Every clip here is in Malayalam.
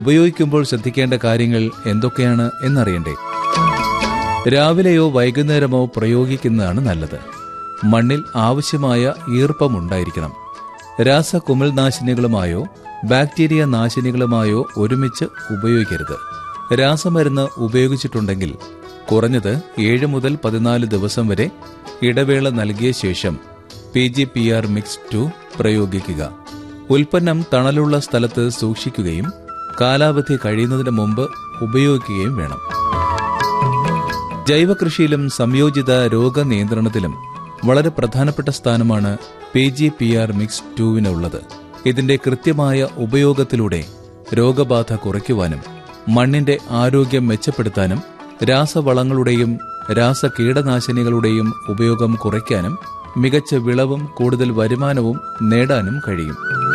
ഉപയോഗിക്കുമ്പോൾ ശ്രദ്ധിക്കേണ്ട കാര്യങ്ങൾ എന്തൊക്കെയാണ് എന്നറിയണ്ടേ രാവിലെയോ വൈകുന്നേരമോ പ്രയോഗിക്കുന്നതാണ് നല്ലത് മണ്ണിൽ ആവശ്യമായ ഈർപ്പമുണ്ടായിരിക്കണം രാസ കുമിൾനാശിനികളുമായോ ബാക്ടീരിയ നാശിനികളുമായോ ഒരുമിച്ച് ഉപയോഗിക്കരുത് രാസമരുന്ന് ഉപയോഗിച്ചിട്ടുണ്ടെങ്കിൽ കുറഞ്ഞത് ഏഴ് മുതൽ പതിനാല് ദിവസം വരെ ഇടവേള നൽകിയ ശേഷം P G P R mix two പ്രയോഗിക്കുക ഉൽപ്പന്നം തണലുള്ള സ്ഥലത്ത് സൂക്ഷിക്കുകയും കാലാവധി കഴിയുന്നതിന് മുമ്പ് ഉപയോഗിക്കുകയും വേണം ജൈവകൃഷിയിലും സംയോജിത രോഗനിയന്ത്രണത്തിലും വളരെ പ്രധാനപ്പെട്ട സ്ഥാനമാണ് P G P R mix ടുവിനുള്ളത് ഇതിന്റെ കൃത്യമായ ഉപയോഗത്തിലൂടെ രോഗബാധ കുറയ്ക്കുവാനും മണ്ണിന്റെ ആരോഗ്യം മെച്ചപ്പെടുത്താനും രാസവളങ്ങളുടെയും രാസ കീടനാശിനികളുടെയും ഉപയോഗം കുറയ്ക്കാനും മികച്ച വിളവും കൂടുതൽ വരുമാനവും നേടാനും കഴിയും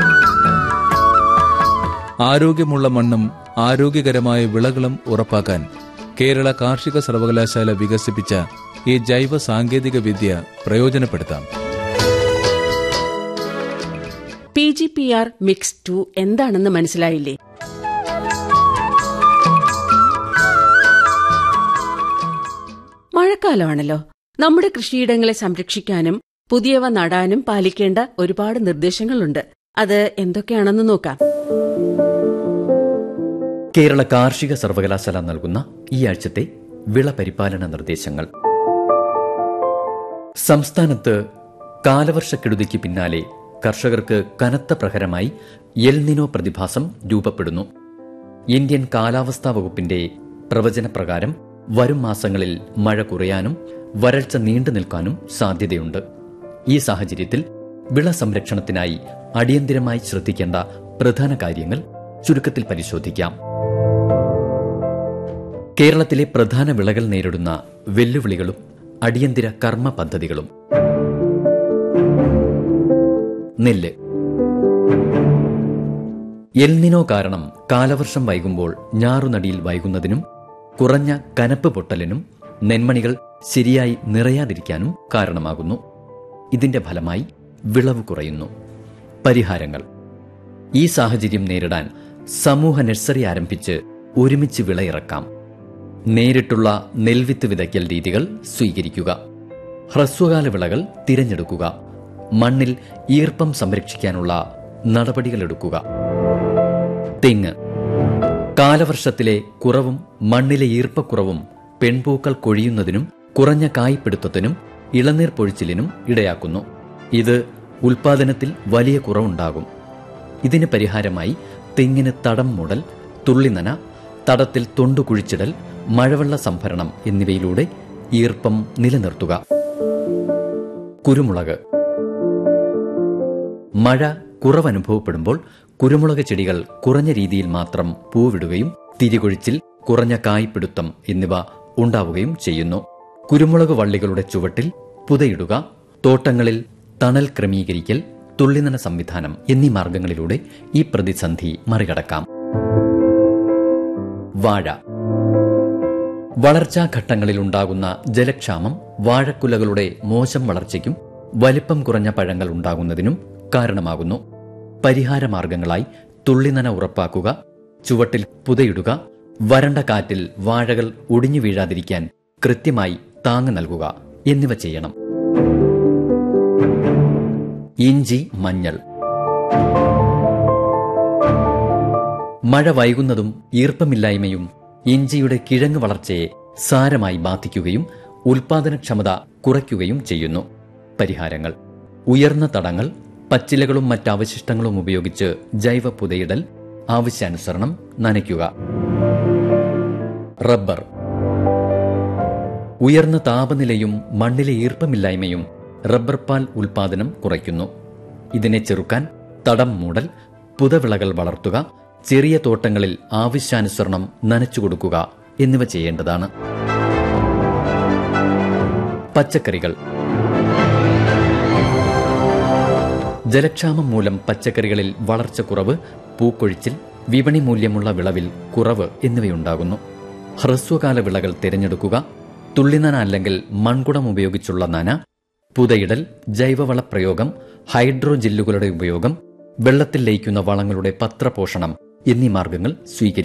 ആരോഗ്യമുള്ള മണ്ണും ആരോഗ്യകരമായ വിളകളും ഉറപ്പാക്കാൻ കേരള കാർഷിക സർവകലാശാല വികസിപ്പിച്ച ഈ ജൈവ സാങ്കേതിക വിദ്യ പ്രയോജനപ്പെടുത്താം P G P R mix two എന്താണെന്ന് മനസ്സിലായില്ലേ മഴക്കാലമാണല്ലോ നമ്മുടെ കൃഷിയിടങ്ങളെ സംരക്ഷിക്കാനും പുതിയവ നടാനും പാലിക്കേണ്ട ഒരുപാട് നിർദ്ദേശങ്ങളുണ്ട് അത് എന്തൊക്കെയാണെന്ന് നോക്കാം കേരള കാർഷിക സർവകലാശാല നൽകുന്ന ഈ ആഴ്ചത്തെ വിള പരിപാലന നിർദ്ദേശങ്ങൾ സംസ്ഥാനത്ത് കാലവർഷക്കെടുതിക്ക് പിന്നാലെ കർഷകർക്ക് കനത്ത പ്രഹരമായി എൽനിനോ പ്രതിഭാസം രൂപപ്പെടുന്നു ഇന്ത്യൻ കാലാവസ്ഥാ വകുപ്പിന്റെ പ്രവചനപ്രകാരം വരും മാസങ്ങളിൽ മഴ കുറയാനും വരൾച്ച നീണ്ടു നിൽക്കാനും സാധ്യതയുണ്ട് ഈ സാഹചര്യത്തിൽ വിള സംരക്ഷണത്തിനായി അടിയന്തിരമായി ശ്രദ്ധിക്കേണ്ട പ്രധാന കാര്യങ്ങൾ ചുരുക്കത്തിൽ പരിശോധിക്കാം കേരളത്തിലെ പ്രധാന വിളകൾ നേരിടുന്ന വെല്ലുവിളികളും അടിയന്തര കർമ്മ പദ്ധതികളും നെല്ല് എൽനിനോ കാരണം കാലവർഷം വൈകുമ്പോൾ ഞാറുനടിയിൽ വൈകുന്നതിനും കുറഞ്ഞ കനപ്പ് പൊട്ടലിനും നെന്മണികൾ ശരിയായി നിറയാതിരിക്കാനും കാരണമാകുന്നു ഇതിന്റെ ഫലമായി വിളവ് കുറയുന്നു പരിഹാരങ്ങൾ ഈ സാഹചര്യം നേരിടാൻ സമൂഹ നഴ്സറി ആരംഭിച്ച് ഒരുമിച്ച് വിളയിറക്കാം നേരിട്ടുള്ള നെൽവിത്ത് വിതയ്ക്കൽ രീതികൾ സ്വീകരിക്കുക ഹ്രസ്വകാല വിളകൾ തിരഞ്ഞെടുക്കുക മണ്ണിൽ ഈർപ്പം സംരക്ഷിക്കാനുള്ള നടപടികളെടുക്കുക തെങ്ങ് കാലവർഷത്തിലെ കുറവും മണ്ണിലെ ഈർപ്പക്കുറവും പെൺപൂക്കൾ കൊഴിയുന്നതിനും കുറഞ്ഞ കായ്പിടുത്തത്തിനും ഇളനീർ പൊഴിച്ചിലിനും ഇടയാക്കുന്നു ഇത് ഉൽപാദനത്തിൽ വലിയ കുറവുണ്ടാകും ഇതിന് പരിഹാരമായി തെങ്ങിന് തടം മൂടൽ തുള്ളിനന തടത്തിൽ തൊണ്ടു കുഴിച്ചിടൽ മഴവെള്ള സംഭരണം എന്നിവയിലൂടെ ഈർപ്പം നിലനിർത്തുക കുരുമുളക് മഴ കുറവനുഭവപ്പെടുമ്പോൾ കുരുമുളക് ചെടികൾ കുറഞ്ഞ രീതിയിൽ മാത്രം പൂവിടുകയും തിരികൊഴിച്ചിൽ കുറഞ്ഞ കായ്പിടുത്തം എന്നിവ ഉണ്ടാവുകയും ചെയ്യുന്നു കുരുമുളക് വള്ളികളുടെ ചുവട്ടിൽ പുതയിടുക തോട്ടങ്ങളിൽ തണൽ ക്രമീകരിക്കൽ തുള്ളിനന സംവിധാനം എന്നീ മാർഗങ്ങളിലൂടെ ഈ പ്രതിസന്ധി മറികടക്കാം വാഴ വളർച്ചാ ഘട്ടങ്ങളിൽ ഉണ്ടാകുന്ന ജലക്ഷാമം വാഴക്കുലകളുടെ മോശം വളർച്ചയ്ക്കും വലിപ്പം കുറഞ്ഞ പഴങ്ങൾ ഉണ്ടാകുന്നതിനും കാരണമാകുന്നു പരിഹാര മാർഗങ്ങളായി തുള്ളിനന ഉറപ്പാക്കുക ചുവട്ടിൽ പുതയിടുക വരണ്ട കാറ്റിൽ വാഴകൾ ഒടിഞ്ഞു വീഴാതിരിക്കാൻ കൃത്യമായി താങ്ങ് നൽകുക എന്നിവ ചെയ്യണം ഇഞ്ചി മഞ്ഞൾ മഴ വൈകുന്നതും ഈർപ്പമില്ലായ്മയും ഇഞ്ചിയുടെ കിഴങ്ങ് വളർച്ചയെ സാരമായി ബാധിക്കുകയും ഉൽപാദനക്ഷമത കുറയ്ക്കുകയും ചെയ്യുന്നു പരിഹാരങ്ങൾ ഉയർന്ന തടങ്ങൾ പച്ചിലകളും മറ്റവശിഷ്ടങ്ങളും ഉപയോഗിച്ച് ജൈവ പുതയിടൽ ആവശ്യാനുസരണം നനയ്ക്കുക റബ്ബർ ഉയർന്ന താപനിലയും മണ്ണിലെ ഈർപ്പമില്ലായ്മയും റബ്ബർ പാൽ ഉൽപാദനം കുറയ്ക്കുന്നു ഇതിനെ ചെറുക്കാൻ തടം മൂടൽ പുതവിളകൾ വളർത്തുക ചെറിയ തോട്ടങ്ങളിൽ ആവശ്യാനുസരണം നനച്ചു കൊടുക്കുക എന്നിവ ചെയ്യേണ്ടതാണ് പച്ചക്കറികൾ ജലക്ഷാമം മൂലം പച്ചക്കറികളിൽ വളർച്ച കുറവ് പൂക്കൊഴിച്ചിൽ വിപണി മൂല്യമുള്ള വിളവിൽ കുറവ് എന്നിവയുണ്ടാകുന്നു ഹ്രസ്വകാല വിളകൾ തിരഞ്ഞെടുക്കുക തുള്ളിനന അല്ലെങ്കിൽ മൺകുടം ഉപയോഗിച്ചുള്ള നന പുതയിടൽ ജൈവവള പ്രയോഗം ഹൈഡ്രോ ജെല്ലുകളുടെ ഉപയോഗം വെള്ളത്തിൽ ലയിക്കുന്ന വളങ്ങളുടെ പത്രപോഷണം എന്നീ മാർഗങ്ങൾ സ്വീകരിക്കും